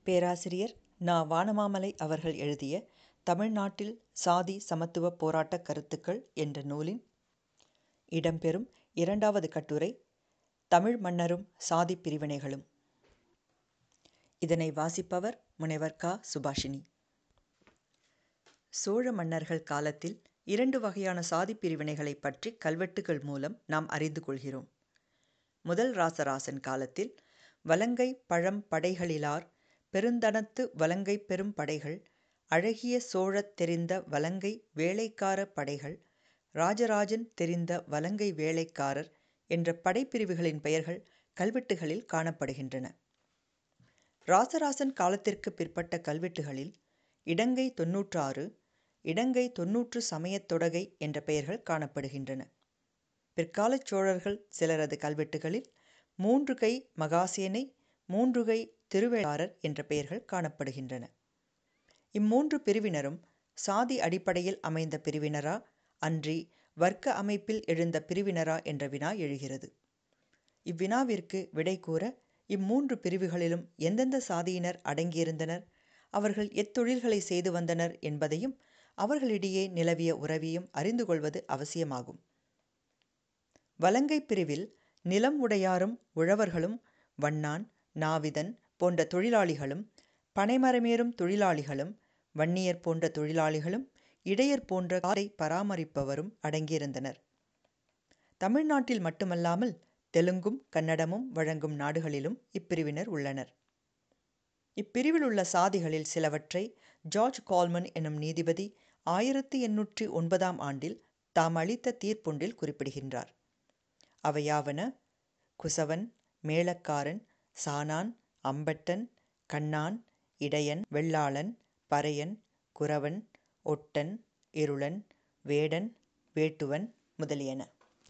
பேராசிரியர் நா வானமாமலை அவர்கள் எழுதிய தமிழ்நாட்டில் சாதி சமத்துவ போராட்ட கருத்துக்கள் என்ற நூலின் இடம்பெறும் இரண்டாவது கட்டுரை தமிழ் மன்னரும் சாதி பிரிவினைகளும் இதனை வாசிப்பவர் முனைவர் க சுபாஷினி சோழ மன்னர்கள் காலத்தில் இரண்டு வகையான சாதி பிரிவினைகளை பற்றி கல்வெட்டுகள் மூலம் நாம் அறிந்து கொள்கிறோம் முதல் ராசராசன் காலத்தில் வலங்கை பழம் படைகளிலார் பெருந்தனத்து வலங்கை பெரும் படைகள் அழகிய சோழத் தெரிந்த வலங்கை வேலைக்கார படைகள் ராஜராஜன் தெரிந்த வலங்கை வேலைக்காரர் என்ற படைப்பிரிவுகளின் பெயர்கள் கல்வெட்டுகளில் காணப்படுகின்றன ராசராசன் காலத்திற்கு பிற்பட்ட கல்வெட்டுகளில் இடங்கை தொன்னூற்றாறு இடங்கை தொன்னூற்று சமயத் தொடகை என்ற பெயர்கள் காணப்படுகின்றன பிற்காலச் சோழர்கள் சிலரது கல்வெட்டுகளில் மூன்று கை மகாசேனை மூன்று கை திருவேளாரர் என்ற பெயர்கள் காணப்படுகின்றன இம்மூன்று பிரிவினரும் சாதி அடிப்படையில் அமைந்த பிரிவினரா அன்றி வர்க்க அமைப்பில் எழுந்த பிரிவினரா என்ற வினா எழுகிறது இவ்வினாவிற்கு விடை கூற இம்மூன்று பிரிவுகளிலும் எந்தெந்த சாதியினர் அடங்கியிருந்தனர் அவர்கள் எத்தொழில்களை செய்து வந்தனர் என்பதையும் அவர்களிடையே நிலவிய உறவையும் அறிந்து கொள்வது அவசியமாகும் வலங்கை பிரிவில் நிலம் உடையாரும் உழவர்களும் வண்ணான் நாவிதன் போன்ற தொழிலாளிகளும் பனைமரமேறும் தொழிலாளிகளும் வன்னியர் போன்ற தொழிலாளிகளும் இடையர் போன்ற காரை பராமரிப்பவரும் அடங்கியிருந்தனர் தமிழ்நாட்டில் மட்டுமல்லாமல் தெலுங்கும் கன்னடமும் வழங்கும் நாடுகளிலும் இப்பிரிவினர் உள்ளனர் இப்பிரிவில் உள்ள சாதிகளில் சிலவற்றை ஜார்ஜ் கால்மன் எனும் நீதிபதி ஆயிரத்தி எண்ணூற்றி ஒன்பதாம் ஆண்டில் தாம் அளித்த தீர்ப்பொன்றில் குறிப்பிடுகின்றார் அவையாவன குசவன் மேளக்காரன் சானான் அம்பட்டன் கண்ணான் இடையன் வெள்ளாளன் பறையன் குறவன் ஒட்டன் இருளன் வேடன் வேட்டுவன் முதலியன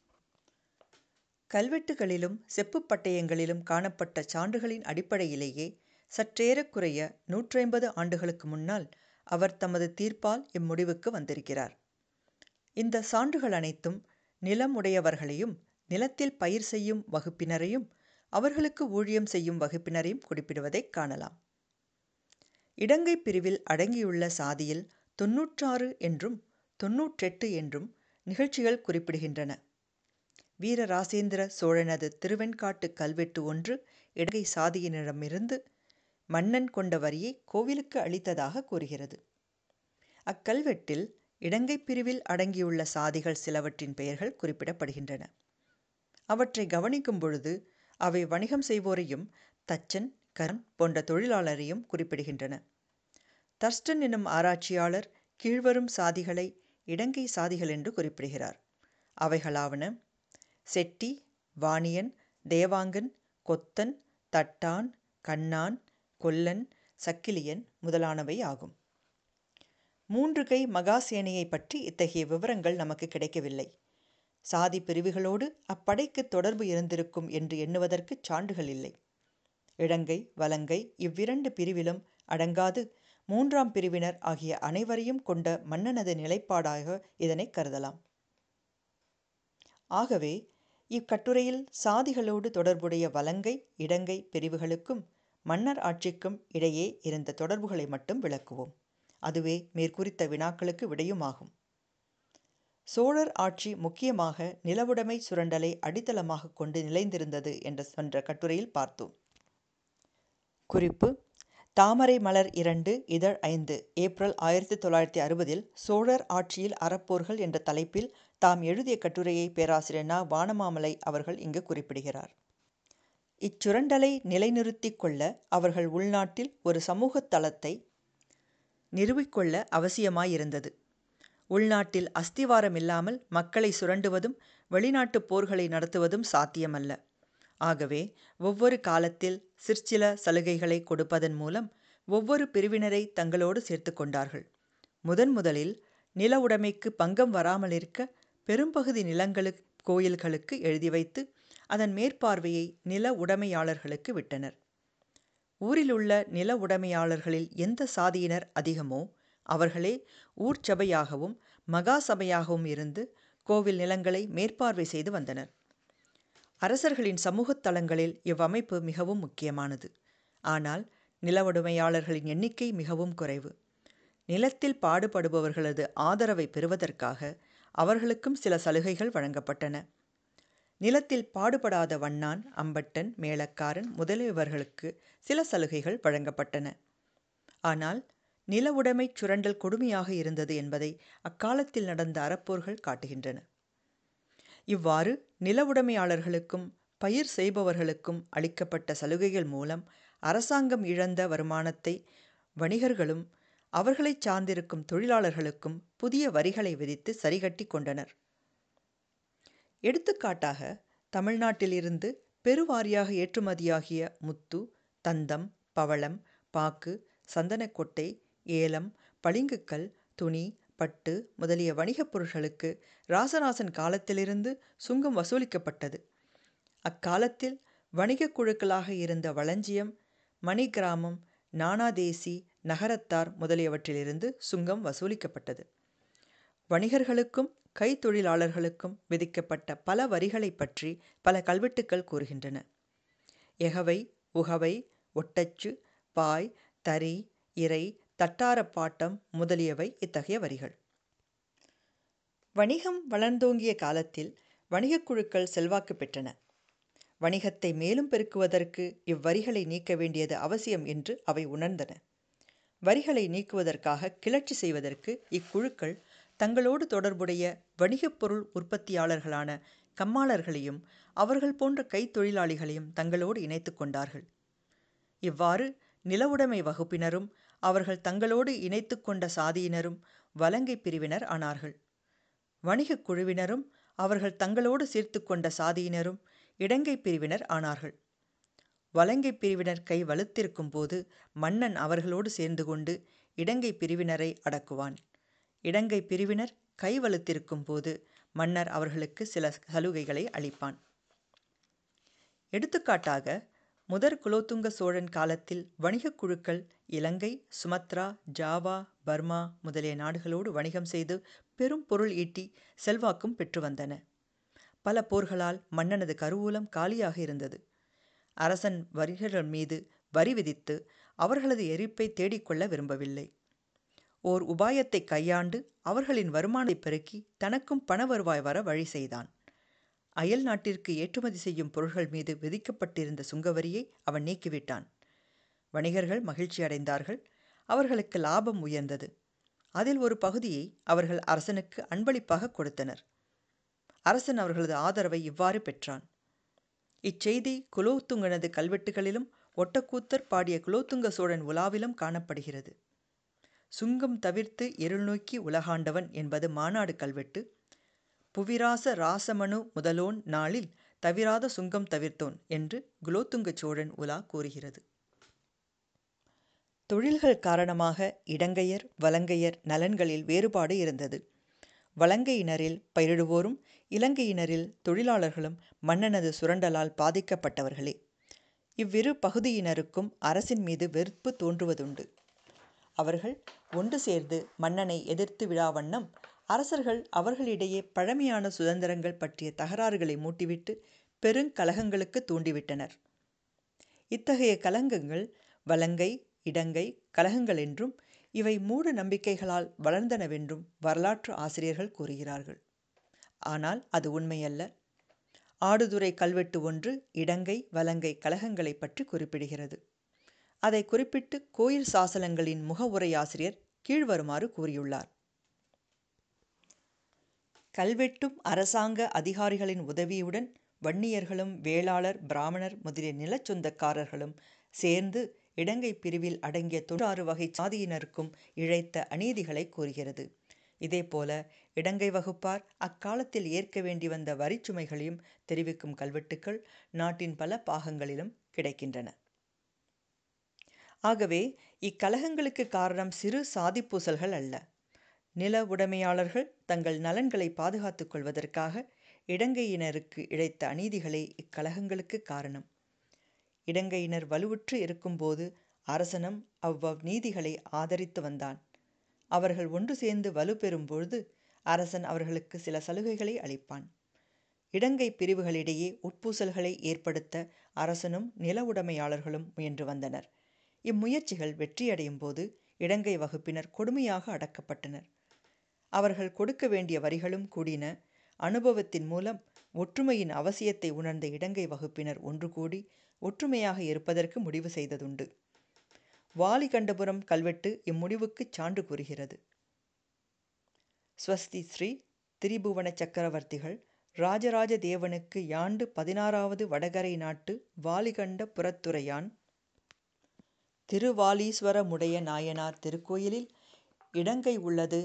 கல்வெட்டுகளிலும் செப்புப் பட்டயங்களிலும் காணப்பட்ட சான்றுகளின் அடிப்படையிலேயே சற்றேறக்குறைய நூற்றைம்பது ஆண்டுகளுக்கு முன்னால் அவர் தமது தீர்ப்பால் இம்முடிவுக்கு வந்திருக்கிறார் இந்த சான்றுகள் அனைத்தும் நிலம் உடையவர்களையும் நிலத்தில் பயிர் செய்யும் வகுப்பினரையும் அவர்களுக்கு ஊழியம் செய்யும் வகுப்பினரையும் குறிப்பிடுவதைக் காணலாம் இடங்கை பிரிவில் அடங்கியுள்ள சாதியில் தொன்னூற்றாறு என்றும் தொன்னூற்றெட்டு என்றும் நிகழ்ச்சிகள் குறிப்பிடுகின்றன வீரராசேந்திர சோழனது திருவெண்காட்டு கல்வெட்டு ஒன்று இடங்கை சாதியினரிடமிருந்து மன்னன் கொண்ட வரியை கோவிலுக்கு அளித்ததாக கூறுகிறது அக்கல்வெட்டில் இடங்கை பிரிவில் அடங்கியுள்ள சாதிகள் சிலவற்றின் பெயர்கள் குறிப்பிடப்படுகின்றன அவற்றை கவனிக்கும் பொழுது அவை வணிகம் செய்வோரையும் தச்சன் கரன் போன்ற தொழிலாளரையும் குறிப்பிடுகின்றன தர்ஸ்டன் எனும் ஆராய்ச்சியாளர் கீழ்வரும் சாதிகளை இடங்கை சாதிகள் என்று குறிப்பிடுகிறார் அவைகளாவன செட்டி வாணியன் தேவாங்கன் கொத்தன் தட்டான் கண்ணான் கொல்லன் சக்கிலியன் முதலானவை ஆகும் மூன்று கை மகாசேனையை பற்றி இத்தகைய விவரங்கள் நமக்கு கிடைக்கவில்லை சாதி பிரிவுகளோடு அப்படைக்கு தொடர்பு இருந்திருக்கும் என்று எண்ணுவதற்கு சான்றுகள் இல்லை இடங்கை வலங்கை இவ்விரண்டு பிரிவிலும் அடங்காது மூன்றாம் பிரிவினர் ஆகிய அனைவரையும் கொண்ட மன்னனது நிலைப்பாடாக இதனை கருதலாம் ஆகவே இக்கட்டுரையில் சாதிகளோடு தொடர்புடைய வலங்கை இடங்கை பிரிவுகளுக்கும் மன்னர் ஆட்சிக்கும் இடையே இருந்த தொடர்புகளை மட்டும் விளக்குவோம் அதுவே மேற்குறித்த வினாக்களுக்கு விடையுமாகும் சோழர் ஆட்சி முக்கியமாக நிலவுடைமை சுரண்டலை அடித்தளமாக கொண்டு நிலைந்திருந்தது என்ற சென்ற கட்டுரையில் பார்த்தோம் குறிப்பு தாமரை மலர் இரண்டு இதழ் ஐந்து ஏப்ரல் ஆயிரத்தி தொள்ளாயிரத்தி அறுபதில் சோழர் ஆட்சியில் அறப்போர்கள் என்ற தலைப்பில் தாம் எழுதிய கட்டுரையை பேராசிரியர் நா வானமாமலை அவர்கள் இங்கு குறிப்பிடுகிறார் இச்சுரண்டலை நிலைநிறுத்தி கொள்ள அவர்கள் உள்நாட்டில் ஒரு சமூக தளத்தை நிறுவிக்கொள்ள அவசியமாயிருந்தது உள்நாட்டில் அஸ்திவாரம் இல்லாமல் மக்களை சுரண்டுவதும் வெளிநாட்டு போர்களை நடத்துவதும் சாத்தியமல்ல ஆகவே ஒவ்வொரு காலத்தில் சிற்சில சலுகைகளை கொடுப்பதன் மூலம் ஒவ்வொரு பிரிவினரை தங்களோடு சேர்த்து கொண்டார்கள் முதன் முதலில் நில உடைமைக்கு பங்கம் வராமல் இருக்க பெரும்பகுதி நிலங்களுக்கு கோயில்களுக்கு எழுதி வைத்து அதன் மேற்பார்வையை நில உடைமையாளர்களுக்கு விட்டனர் ஊரிலுள்ள நில உடைமையாளர்களில் எந்த சாதியினர் அதிகமோ அவர்களே ஊர்ச்சபையாகவும் மகா சபையாகவும் இருந்து கோவில் நிலங்களை மேற்பார்வை செய்து வந்தனர் அரசர்களின் சமூகத் தளங்களில் இவ்வமைப்பு மிகவும் முக்கியமானது ஆனால் நில உடைமையாளர்களின் எண்ணிக்கை மிகவும் குறைவு நிலத்தில் பாடுபடுபவர்களது ஆதரவை பெறுவதற்காக அவர்களுக்கும் சில சலுகைகள் வழங்கப்பட்டன நிலத்தில் பாடுபடாத வண்ணான் அம்பட்டன் மேளக்காரன் முதலியவர்களுக்கு சில சலுகைகள் வழங்கப்பட்டன ஆனால் நில உடைமைச் சுரண்டல் கொடுமையாக இருந்தது என்பதை அக்காலத்தில் நடந்த அறப்போர்கள் காட்டுகின்றன இவ்வாறு நில உடைமையாளர்களுக்கும் பயிர் செய்பவர்களுக்கும் அளிக்கப்பட்ட சலுகைகள் மூலம் அரசாங்கம் இழந்த வருமானத்தை வணிகர்களும் அவர்களைச் சார்ந்திருக்கும் தொழிலாளர்களுக்கும் புதிய வரிகளை விதித்து சரிகட்டி கொண்டனர் எடுத்துக்காட்டாக தமிழ்நாட்டிலிருந்து பெருவாரியாக ஏற்றுமதியாகிய முத்து தந்தம் பவளம் பாக்கு சந்தனக்கொட்டை ஏலம் பளிங்குக்கல் துணி பட்டு முதலிய வணிகப் பொருட்களுக்கு ராசராசன் காலத்திலிருந்து சுங்கம் வசூலிக்கப்பட்டது அக்காலத்தில் வணிகக் குழுக்களாக இருந்த வளஞ்சியம் மணிகிராமம் நானாதேசி நகரத்தார் முதலியவற்றிலிருந்து சுங்கம் வசூலிக்கப்பட்டது வணிகர்களுக்கும் கைத்தொழிலாளர்களுக்கும் விதிக்கப்பட்ட பல வரிகளை பற்றி பல கல்வெட்டுக்கள் கூறுகின்றன எகவை உகவை ஒட்டச்சு பாய் தறி இறை தட்டாரப்பாட்டம் முதலியவை இத்தகைய வரிகள் வணிகம் வளர்ந்தோங்கிய காலத்தில் வணிகக் குழுக்கள் செல்வாக்கு பெற்றன வணிகத்தை மேலும் பெருக்குவதற்கு இவ்வரிகளை நீக்க வேண்டியது அவசியம் என்று அவை உணர்ந்தன வரிகளை நீக்குவதற்காக கிளர்ச்சி செய்வதற்கு இக்குழுக்கள் தங்களோடு தொடர்புடைய வணிகப் பொருள் உற்பத்தியாளர்களான கம்மாளர்களையும் அவர்கள் போன்ற கைத்தொழிலாளிகளையும் தங்களோடு இணைத்து கொண்டார்கள் இவ்வாறு நிலவுடைமை வகுப்பினரும் அவர்கள் தங்களோடு இணைத்து கொண்ட சாதியினரும் வலங்கை பிரிவினர் ஆனார்கள் வணிகக் குழுவினரும் அவர்கள் தங்களோடு சேர்த்து கொண்ட சாதியினரும் இடங்கை பிரிவினர் ஆனார்கள் வலங்கை பிரிவினர் கை வலுத்திருக்கும் போது மன்னன் அவர்களோடு சேர்ந்து கொண்டு இடங்கை பிரிவினரை அடக்குவான் இடங்கை பிரிவினர் கை வலுத்திருக்கும் போது மன்னர் அவர்களுக்கு சில சலுகைகளை அளிப்பான் எடுத்துக்காட்டாக முதற் குலோத்துங்க சோழன் காலத்தில் வணிகக் குழுக்கள் இலங்கை சுமத்ரா ஜாவா பர்மா முதலிய நாடுகளோடு வணிகம் செய்து பெரும் பொருள் ஈட்டி செல்வாக்கும் பெற்று வந்தன பல போர்களால் மன்னனது கருவூலம் காலியாக இருந்தது அரசன் வணிகர்கள் மீது வரி விதித்து அவர்களது எரிப்பை தேடிக்கொள்ள விரும்பவில்லை ஓர் உபாயத்தை கையாண்டு அவர்களின் வருமானத்தை பெருக்கி தனக்கும் பண வருவாய் வர வழி செய்தான் அயல் நாட்டிற்கு ஏற்றுமதி செய்யும் பொருள்கள் மீது விதிக்கப்பட்டிருந்த சுங்கவரியை அவன் நீக்கிவிட்டான் வணிகர்கள் மகிழ்ச்சி அடைந்தார்கள் அவர்களுக்கு லாபம் உயர்ந்தது அதில் ஒரு பகுதியை அவர்கள் அரசனுக்கு அன்பளிப்பாக கொடுத்தனர் அரசன் அவர்களது ஆதரவை இவ்வாறு பெற்றான் இச்செய்தி குலோத்துங்கனது கல்வெட்டுகளிலும் ஒட்டக்கூத்தர் பாடிய குலோத்துங்க சோழன் உலாவிலும் காணப்படுகிறது சுங்கம் தவிர்த்து இருள் நோக்கி உலகாண்டவன் என்பது மாநாடு கல்வெட்டு புவிராச ராசமனு முதலோன் நாளில் தவிராத சுங்கம் தவிர்த்தோன் என்று குலோத்துங்க சோழன் உலா கூறுகிறது தொழில்கள் காரணமாக இடங்கையர் வலங்கையர் நலன்களில் வேறுபாடு இருந்தது வலங்கையினரில் பயிரிடுவோரும் இலங்கையினரில் தொழிலாளர்களும் மன்னனது சுரண்டலால் பாதிக்கப்பட்டவர்களே இவ்விரு பகுதியினருக்கும் அரசின் மீது வெறுப்பு தோன்றுவதுண்டு அவர்கள் ஒன்று சேர்ந்து மன்னனை எதிர்த்து விழாவண்ணம் அரசர்கள் அவர்களிடையே பழமையான சுதந்திரங்கள் பற்றிய தகராறுகளை மூட்டிவிட்டு பெருங்கலகங்களுக்கு தூண்டிவிட்டனர் இத்தகைய கலங்கங்கள் வலங்கை இடங்கை கலகங்கள் என்றும் இவை மூட நம்பிக்கைகளால் வளர்ந்தனவென்றும் வரலாற்று ஆசிரியர்கள் கூறுகிறார்கள் ஆனால் அது உண்மையல்ல ஆடுதுறை கல்வெட்டு ஒன்று இடங்கை வலங்கை கலகங்களை பற்றி குறிப்பிடுகிறது அதை குறிப்பிட்டு கோயில் சாசனங்களின் முகவுரை ஆசிரியர் கீழ்வருமாறு கூறியுள்ளார் கல்வெட்டும் அரசாங்க அதிகாரிகளின் உதவியுடன் வன்னியர்களும் வேளாளர் பிராமணர் முதலிய நிலச்சொந்தக்காரர்களும் சேர்ந்து இடங்கை பிரிவில் அடங்கிய தொண்ணூறு வகை சாதியினருக்கும் இழைத்த அநீதிகளை கூறுகிறது இதேபோல இடங்கை வகுப்பார் அக்காலத்தில் ஏற்க வேண்டி வந்த வரிச்சுமைகளையும் தெரிவிக்கும் கல்வெட்டுக்கள் நாட்டின் பல பாகங்களிலும் கிடைக்கின்றன ஆகவே இக்கலகங்களுக்கு காரணம் சிறு சாதி பூசல்கள் அல்ல நில உடைமையாளர்கள் தங்கள் நலன்களை பாதுகாத்துக் கொள்வதற்காக இடங்கையினருக்கு இழைத்த அநீதிகளே இக்கலகங்களுக்கு காரணம் இடங்கையினர் வலுவுற்று இருக்கும்போது அரசனும் அவ்வவ் நீதிகளை ஆதரித்து வந்தான் அவர்கள் ஒன்று சேர்ந்து வலுப்பெறும் பொழுது அரசன் அவர்களுக்கு சில சலுகைகளை அளிப்பான் இடங்கை பிரிவுகளிடையே உட்பூசல்களை ஏற்படுத்த அரசனும் நில உடைமையாளர்களும் முயன்று வந்தனர் இம்முயற்சிகள் வெற்றியடையும் போது இடங்கை வகுப்பினர் கொடுமையாக அடக்கப்பட்டனர் அவர்கள் கொடுக்க வேண்டிய வரிகளும் கூடின அனுபவத்தின் மூலம் ஒற்றுமையின் அவசியத்தை உணர்ந்த இடங்கை வகுப்பினர் ஒன்று கூடி ஒற்றுமையாக இருப்பதற்கு முடிவு செய்ததுண்டு வாலிகண்டபுரம் கல்வெட்டு இம்முடிவுக்கு சான்று கூறுகிறது ஸ்வஸ்தி ஸ்ரீ திரிபுவன சக்கரவர்த்திகள் ராஜராஜ தேவனுக்கு யாண்டு பதினாறாவது வடகரை நாட்டு வாலிகண்ட புறத்துறையான் திருவாலீஸ்வரமுடைய நாயனார் திருக்கோயிலில் இடங்கை உள்ளது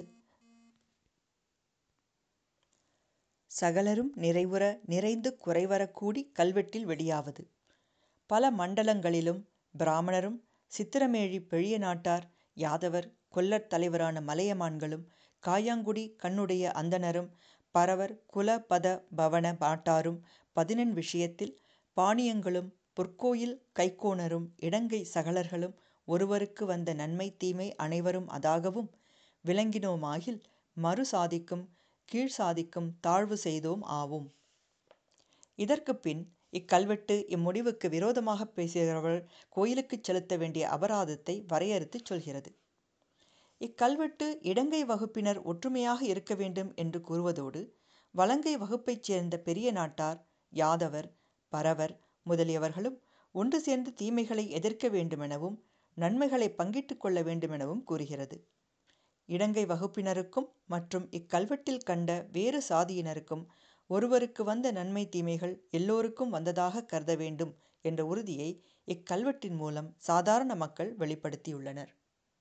சகலரும் நிறைவுற நிறைந்து குறைவரக்கூடி கல்வெட்டில் வெளியாவது பல மண்டலங்களிலும் பிராமணரும் சித்திரமேழி பெழிய நாட்டார் யாதவர் கொல்லர் தலைவரான மலையமான்களும் காயாங்குடி கண்ணுடைய அந்தணரும் பரவர் குல பத பவன பாட்டாரும் பதினெண் விஷயத்தில் பாணியங்களும் பொற்கோயில் கைக்கோணரும் இடங்கை சகலர்களும் ஒருவருக்கு வந்த நன்மை தீமை அனைவரும் அதாகவும் விளங்கினோமாகில் மறு சாதிக்கும் கீழ் சாதிக்கும் தாழ்வு செய்தோம் ஆவோம் இதற்கு பின் இக்கல்வெட்டு இம்முடிவுக்கு விரோதமாக பேசுகிறவர்கள் கோயிலுக்கு செலுத்த வேண்டிய அபராதத்தை வரையறுத்து சொல்கிறது இக்கல்வெட்டு இடங்கை வகுப்பினர் ஒற்றுமையாக இருக்க வேண்டும் என்று கூறுவதோடு வலங்கை வகுப்பைச் சேர்ந்த பெரிய நாட்டார் யாதவர் பரவர் முதலியவர்களும் ஒன்று சேர்ந்து தீமைகளை எதிர்க்க வேண்டுமெனவும் நன்மைகளை பங்கிட்டு கொள்ள வேண்டுமெனவும் கூறுகிறது இடங்கை வகுப்பினருக்கும் மற்றும் இக்கல்வெட்டில் கண்ட வேறு சாதியினருக்கும் ஒருவருக்கு வந்த நன்மை தீமைகள் எல்லோருக்கும் வந்ததாக கருத வேண்டும் என்ற உறுதியை இக்கல்வெட்டின் மூலம் சாதாரண மக்கள் வெளிப்படுத்தியுள்ளனர்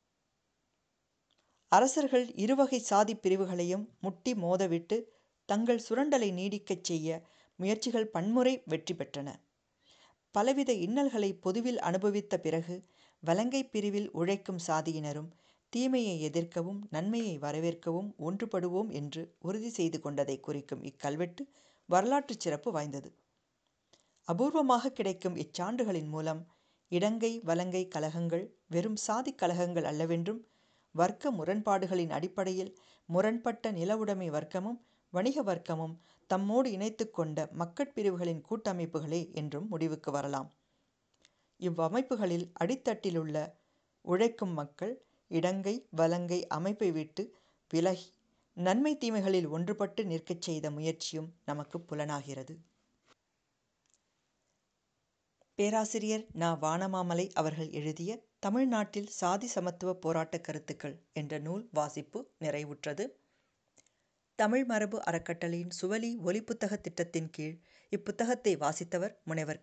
அரசர்கள் இருவகை சாதி பிரிவுகளையும் முட்டி மோதவிட்டு தங்கள் சுரண்டலை நீடிக்கச் செய்ய முயற்சிகள் பன்முறை வெற்றி பெற்றன பலவித இன்னல்களை பொதுவில் அனுபவித்த பிறகு வலங்கை பிரிவில் உழைக்கும் சாதியினரும் தீமையை எதிர்க்கவும் நன்மையை வரவேற்கவும் ஒன்றுபடுவோம் என்று உறுதி செய்து கொண்டதை குறிக்கும் இக்கல்வெட்டு வரலாற்று சிறப்பு வாய்ந்தது அபூர்வமாக கிடைக்கும் இச்சான்றுகளின் மூலம் இடங்கை வலங்கை கழகங்கள் வெறும் சாதி கழகங்கள் அல்லவென்றும் வர்க்க முரண்பாடுகளின் அடிப்படையில் முரண்பட்ட நிலவுடைமை வர்க்கமும் வணிக வர்க்கமும் தம்மோடு இணைத்து கொண்ட மக்கட்பிரிவுகளின் கூட்டமைப்புகளே என்றும் முடிவுக்கு வரலாம் இவ்வமைப்புகளில் அடித்தட்டிலுள்ள உழைக்கும் மக்கள் இடங்கை வலங்கை அமைப்பை விட்டு விலகி நன்மை தீமைகளில் ஒன்றுபட்டு நிற்கச் செய்த முயற்சியும் நமக்கு புலனாகிறது பேராசிரியர் நா வானமாமலை அவர்கள் எழுதிய தமிழ்நாட்டில் சாதி சமத்துவ போராட்ட கருத்துக்கள் என்ற நூல் வாசிப்பு நிறைவுற்றது தமிழ் மரபு அறக்கட்டளையின் சுவலி ஒலிப்புத்தக திட்டத்தின் கீழ் இப்புத்தகத்தை வாசித்தவர் முனைவர்